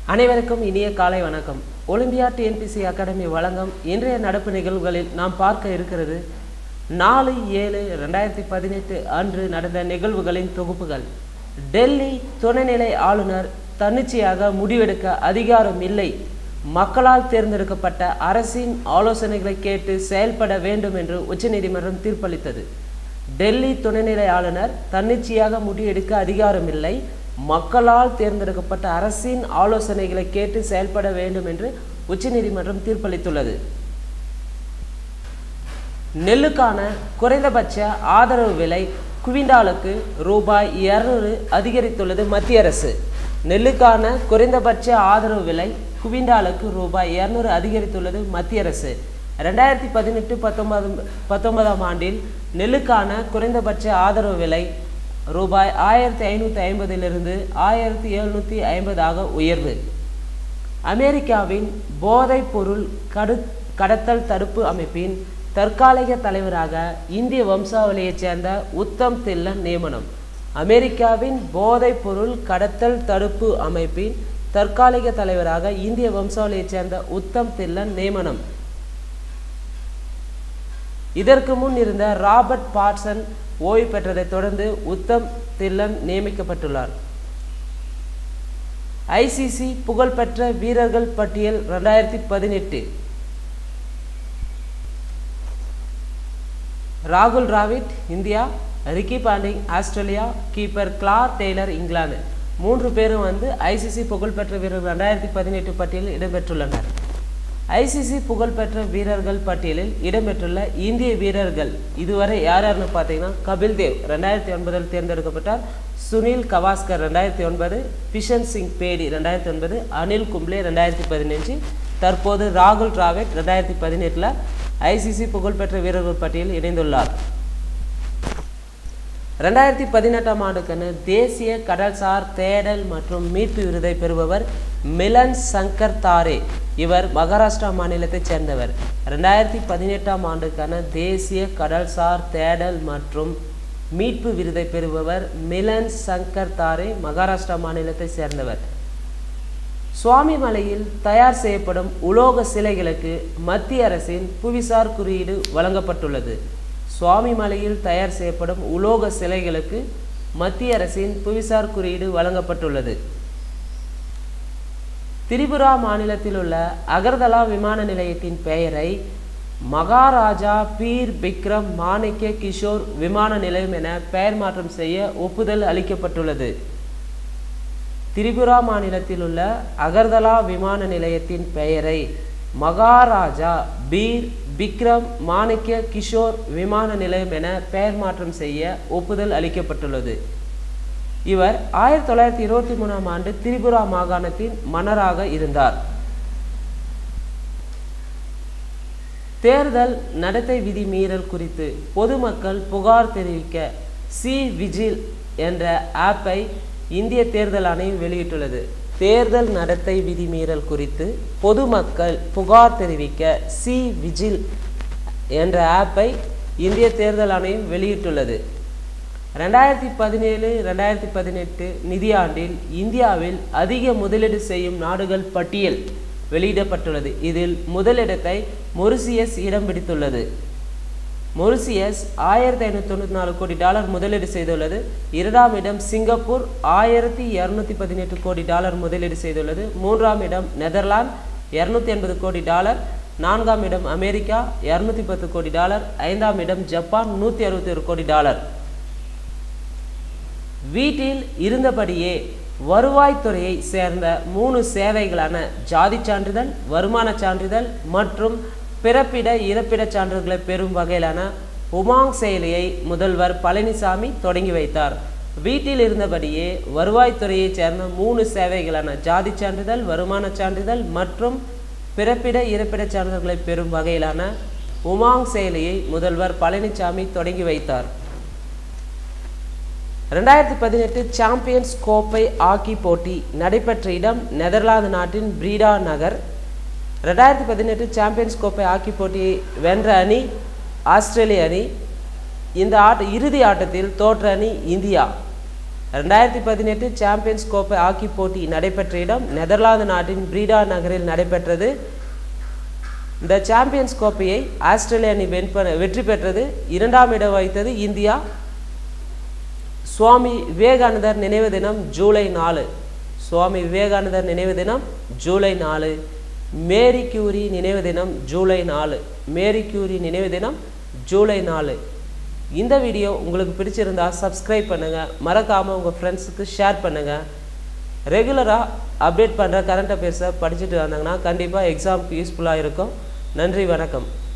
அனைவருக்கும் இனிய காலை வணக்கம் ஒலிம்பியா டிஎன்பிசி அகாடமி வழங்கும் இன்றைய நடப்பு நிகழ்வுகளில் நாம் பார்க்க இருக்கிறது நாலு ஏழு ரெண்டாயிரத்தி பதினெட்டு அன்று நடந்த நிகழ்வுகளின் தொகுப்புகள் டெல்லி துணைநிலை ஆளுநர் தன்னிச்சையாக முடிவெடுக்க அதிகாரம் இல்லை மக்களால் தேர்ந்தெடுக்கப்பட்ட அரசின் ஆலோசனைகளை கேட்டு செயல்பட வேண்டும் என்று உச்சநீதிமன்றம் தீர்ப்பளித்தது டெல்லி துணைநிலை ஆளுநர் தன்னிச்சையாக முடிவெடுக்க அதிகாரமில்லை மக்களால் தேர்ந்தெடுக்கப்பட்ட அரசின் ஆலோசனைகளை கேட்டு செயல்பட வேண்டும் என்று உச்சநீதிமன்றம் தீர்ப்பளித்துள்ளது நெல்லுக்கான குறைந்தபட்ச ஆதரவு விலை குவிண்டாலுக்கு ரூபாய் இருநூறு அதிகரித்துள்ளது மத்திய அரசு நெல்லுக்கான குறைந்தபட்ச ஆதரவு விலை குவிண்டாலுக்கு ரூபாய் இருநூறு அதிகரித்துள்ளது மத்திய அரசு ரெண்டாயிரத்தி பதினெட்டு பத்தொன்பது பத்தொன்பதாம் ஆண்டில் நெல்லுக்கான குறைந்தபட்ச ஆதரவு விலை ரூபாய் ஆயிரத்தி ஐநூற்றி ஐம்பதிலிருந்து ஆயிரத்தி எழுநூற்றி ஐம்பதாக உயர்வு அமெரிக்காவின் போதைப் பொருள் கடு கடத்தல் தடுப்பு அமைப்பின் தற்காலிக தலைவராக இந்திய வம்சாவளியைச் சேர்ந்த உத்தம் தில்லன் நியமனம் அமெரிக்காவின் போதைப் பொருள் கடத்தல் தடுப்பு அமைப்பின் தற்காலிக தலைவராக இந்திய வம்சாவளியைச் சேர்ந்த உத்தம் தில்லன் நியமனம் இதற்கு முன் இருந்த ராபர்ட் பார்சன் ஓய்வு பெற்றதைத் தொடர்ந்து உத்தம் தில்லன் நியமிக்கப்பட்டுள்ளார் ஐசிசி புகழ்பெற்ற வீரர்கள் பட்டியல் ரெண்டாயிரத்தி பதினெட்டு ராகுல் Dravid India Ricky Ponting Australia keeper Claire Taylor England மூன்று பேரும் வந்து ஐசிசி புகழ்பெற்ற வீரர்கள் ரெண்டாயிரத்தி பதினெட்டு பட்டியலில் இடம்பெற்றுள்ளனர் ஐசிசி புகழ்பெற்ற வீரர்கள் பட்டியலில் இடம்பெற்றுள்ள இந்திய வீரர்கள் இதுவரை யார் யாருன்னு பார்த்தீங்கன்னா கபில் தேவ் ரெண்டாயிரத்தி ஒன்பதில் தேர்ந்தெடுக்கப்பட்டார் சுனில் கவாஸ்கர் ரெண்டாயிரத்தி ஒன்பது பிஷன் சிங் பேடி ரெண்டாயிரத்தி ஒன்பது அனில் கும்ப்ளே ரெண்டாயிரத்தி பதினஞ்சு தற்போது ராகுல் டிராவிட் ரெண்டாயிரத்தி பதினெட்டில் ஐசிசி புகழ்பெற்ற வீரர்கள் பட்டியலில் இணைந்துள்ளார் ரெண்டாயிரத்தி பதினெட்டாம் ஆண்டுக்கான தேசிய கடல்சார் தேடல் மற்றும் மீட்பு விருதை பெறுபவர் மிலன் சங்கர் தாரே இவர் மகாராஷ்டிரா மாநிலத்தைச் சேர்ந்தவர் ரெண்டாயிரத்தி பதினெட்டாம் ஆண்டுக்கான தேசிய கடல்சார் தேடல் மற்றும் மீட்பு விருதை பெறுபவர் மிலன் சங்கர் தாரே மகாராஷ்டிரா மாநிலத்தைச் சேர்ந்தவர் சுவாமி மலையில் தயார் செய்யப்படும் உலோக சிலைகளுக்கு மத்திய அரசின் புவிசார் குறியீடு வழங்கப்பட்டுள்ளது சுவாமி மலையில் தயார் செய்யப்படும் உலோக சிலைகளுக்கு மத்திய அரசின் புவிசார் குறியீடு வழங்கப்பட்டுள்ளது திரிபுரா மாநிலத்தில் உள்ள அகர்தலா விமான நிலையத்தின் பெயரை மகாராஜா பீர் பிக்ரம் மாணிக்க கிஷோர் விமான நிலையம் என பெயர் மாற்றம் செய்ய ஒப்புதல் அளிக்கப்பட்டுள்ளது திரிபுரா மாநிலத்தில் உள்ள அகர்தலா விமான நிலையத்தின் பெயரை மகாராஜா பீர் பிக்ரம் மாணிக்க கிஷோர் விமான நிலையம் என பெயர் மாற்றம் செய்ய ஒப்புதல் அளிக்கப்பட்டுள்ளது இவர் ஆயிரத்தி தொள்ளாயிரத்தி இருபத்தி மூணாம் ஆண்டு திரிபுரா மாகாணத்தின் மன்னராக இருந்தார் தேர்தல் நடத்தை விதி மீறல் குறித்து பொதுமக்கள் புகார் தெரிவிக்க சி விஜில் என்ற ஆப்பை இந்திய தேர்தல் ஆணையம் வெளியிட்டுள்ளது தேர்தல் நடத்தை விதிமீறல் குறித்து பொதுமக்கள் புகார் தெரிவிக்க சி விஜில் என்ற ஆப்பை இந்திய தேர்தல் ஆணையம் வெளியிட்டுள்ளது ரெண்டாயிரத்தி பதினேழு ரெண்டாயிரத்தி பதினெட்டு நிதியாண்டில் இந்தியாவில் அதிக முதலீடு செய்யும் நாடுகள் பட்டியல் வெளியிடப்பட்டுள்ளது இதில் முதலிடத்தை மொரிசியஸ் இடம் பிடித்துள்ளது மொரிசியஸ் ஆயிரத்தி ஐநூற்றி தொண்ணூற்றி நாலு கோடி டாலர் முதலீடு செய்துள்ளது இரண்டாம் இடம் சிங்கப்பூர் ஆயிரத்தி இரநூத்தி பதினெட்டு கோடி டாலர் முதலீடு செய்துள்ளது மூன்றாம் இடம் நெதர்லாந்து இரநூத்தி எண்பது கோடி டாலர் நான்காம் இடம் அமெரிக்கா இரநூத்தி பத்து கோடி டாலர் ஐந்தாம் இடம் ஜப்பான் நூற்றி அறுபத்தி ஒரு கோடி டாலர் வீட்டில் இருந்தபடியே வருவாய்த்துறையை சேர்ந்த மூணு சேவைகளான ஜாதி சான்றிதழ் வருமான சான்றிதழ் மற்றும் பிறப்பிட இறப்பிடச் சான்றிதழ்களை பெறும் வகையிலான உமாங் செயலியை முதல்வர் பழனிசாமி தொடங்கி வைத்தார் வீட்டில் இருந்தபடியே வருவாய்த்துறையைச் சேர்ந்த மூணு சேவைகளான ஜாதி சான்றிதழ் வருமான சான்றிதழ் மற்றும் பிறப்பிட இறப்பிடச் சான்றிதழ்களை பெறும் வகையிலான உமாங் செயலியை முதல்வர் பழனிசாமி தொடங்கி வைத்தார் ரெண்டாயிரத்தி பதினெட்டு சாம்பியன்ஸ் கோப்பை ஹாக்கி போட்டி நடைபெற்ற இடம் நெதர்லாந்து நாட்டின் பிரீடா நகர் ரெண்டாயிரத்தி பதினெட்டு சாம்பியன்ஸ் கோப்பை ஹாக்கி போட்டியை வென்ற அணி ஆஸ்திரேலிய அணி இந்த ஆட்ட இறுதி ஆட்டத்தில் தோற்ற அணி இந்தியா ரெண்டாயிரத்தி பதினெட்டு சாம்பியன்ஸ் கோப்பை ஹாக்கி போட்டி நடைபெற்ற இடம் நெதர்லாந்து நாட்டின் பிரீடா நகரில் நடைபெற்றது இந்த சாம்பியன்ஸ் கோப்பையை ஆஸ்திரேலிய அணி வெண்ப வெற்றி பெற்றது இரண்டாம் இடம் வைத்தது இந்தியா சுவாமி விவேகானந்தர் நினைவு தினம் ஜூலை நாலு சுவாமி விவேகானந்தர் நினைவு தினம் ஜூலை நாலு மேரி கியூரி நினைவு தினம் ஜூலை நாலு மேரி கியூரி நினைவு தினம் ஜூலை நாலு இந்த வீடியோ உங்களுக்கு பிடிச்சிருந்தா சப்ஸ்கிரைப் பண்ணுங்கள் மறக்காமல் உங்கள் ஃப்ரெண்ட்ஸுக்கு ஷேர் பண்ணுங்கள் ரெகுலராக அப்டேட் பண்ணுற கரண்ட் அஃபேர்ஸை படிச்சுட்டு வந்தாங்கன்னா கண்டிப்பாக எக்ஸாமுக்கு யூஸ்ஃபுல்லாக இருக்கும் நன்றி வணக்கம்